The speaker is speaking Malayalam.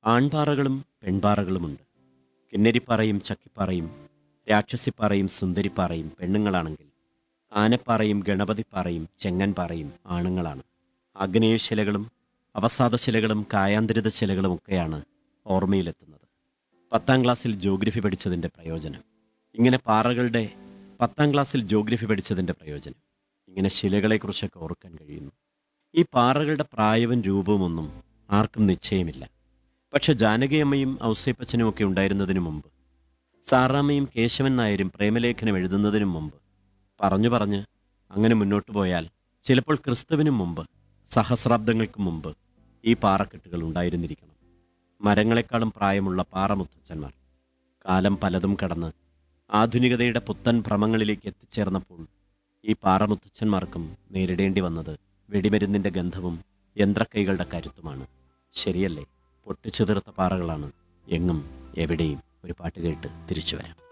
ആൺപാറകളും പെൺപാറകളുമുണ്ട് കിന്നരിപ്പാറയും ചക്കിപ്പാറയും രാക്ഷസിപ്പാറയും സുന്ദരിപ്പാറയും പെണ്ണുങ്ങളാണെങ്കിൽ ആനപ്പാറയും ഗണപതിപ്പാറയും ചെങ്ങൻപാറയും ആണുങ്ങളാണ് ആഗ്നേയശിലകളും അവസാദശിലകളും കായാന്തരിത ശിലകളുമൊക്കെയാണ് ഓർമ്മയിലെത്തുന്നത് പത്താം ക്ലാസ്സിൽ ജോഗ്രഫി പഠിച്ചതിൻ്റെ പ്രയോജനം ഇങ്ങനെ പാറകളുടെ പത്താം ക്ലാസ്സിൽ ജോഗ്രഫി പഠിച്ചതിൻ്റെ പ്രയോജനം ഇങ്ങനെ ശിലകളെക്കുറിച്ചൊക്കെ ഓർക്കാൻ കഴിയുന്നു ഈ പാറകളുടെ പ്രായവും രൂപവുമൊന്നും ആർക്കും നിശ്ചയമില്ല പക്ഷെ ജാനകിയമ്മയും ഔസേപ്പച്ചനും ഒക്കെ ഉണ്ടായിരുന്നതിനു മുമ്പ് സാറാമ്മയും കേശവൻ നായരും പ്രേമലേഖനം എഴുതുന്നതിനും മുമ്പ് പറഞ്ഞു പറഞ്ഞ് അങ്ങനെ മുന്നോട്ട് പോയാൽ ചിലപ്പോൾ ക്രിസ്തുവിനും മുമ്പ് സഹസ്രാബ്ദങ്ങൾക്ക് മുമ്പ് ഈ പാറക്കെട്ടുകൾ ഉണ്ടായിരുന്നിരിക്കണം മരങ്ങളെക്കാളും പ്രായമുള്ള പാറമുത്തച്ഛന്മാർ കാലം പലതും കടന്ന് ആധുനികതയുടെ പുത്തൻ ഭ്രമങ്ങളിലേക്ക് എത്തിച്ചേർന്നപ്പോൾ ഈ പാറമുത്തച്ഛന്മാർക്കും നേരിടേണ്ടി വന്നത് വെടിമരുന്നിന്റെ ഗന്ധവും യന്ത്രക്കൈകളുടെ കരുത്തുമാണ് ശരിയല്ലേ പൊട്ടിച്ചു തീർത്ത പാറകളാണ് എങ്ങും എവിടെയും ഒരു പാട്ട് കേട്ട് തിരിച്ചു വരാം